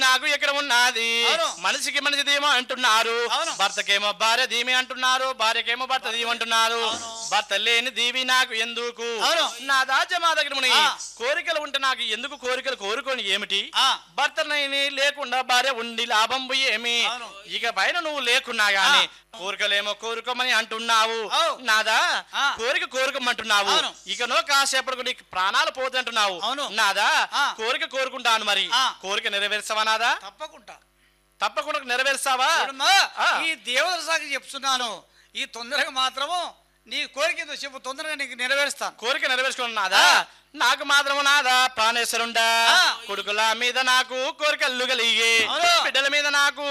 నాకు ఎక్కడ ఉన్నది అవును. మనిషికి మనిషి ధీమా అంటున్నారు అవును. భర్తకేమో భార్య ధీమి అంటున్నారు భార్యకేమో భర్త ధీమి అంటున్నారు భర్త లేని దీవి నాకు ఎందుకు అవును. నా దాజ్య మా దగ్గర ముని ఆ. కోరికలు ఉంటే నాకు ఎందుకు కోరికలు కోరుకొని ఏమిటి ఆ. భర్తనైని లేకుండా భార్య ఉండి లాభం ఏమి అవును. ఇక పైన నువ్వు లేకున్నా గాని కోరికలేమో కోరుకోమని అంటున్నావు అవు. నాదా ఆ. కోరిక కోరుకోమంటున్నావు అవును. ఇకనో కాసేపటికి నీకు ప్రాణాలు పోతుంటున్నావు అవును. నాదా ఆ. కోరిక కోరుకుంటాను మరి ఆ. కోరిక నెరవేర్చావా నాదా తప్పకుండా తప్పకుండా నెరవేర్చావా చూడమ్మా, ఆ. ఈ దేవతల సాక్షి చెప్తున్నాను ఈ తొందరగా మాత్రము నీ కోరిక ఏదో చెప్పు తొందరగా నీకు నెరవేరుస్తాను కోరిక నెరవేర్చుకున్నాను నాదా ఆ. నాకు మాత్రము నాదా ప్రాణేశ్వరుండా ఆ. కొడుకుల మీద నాకు కోరికలు కలిగి అవును. బిడ్డల మీద నాకు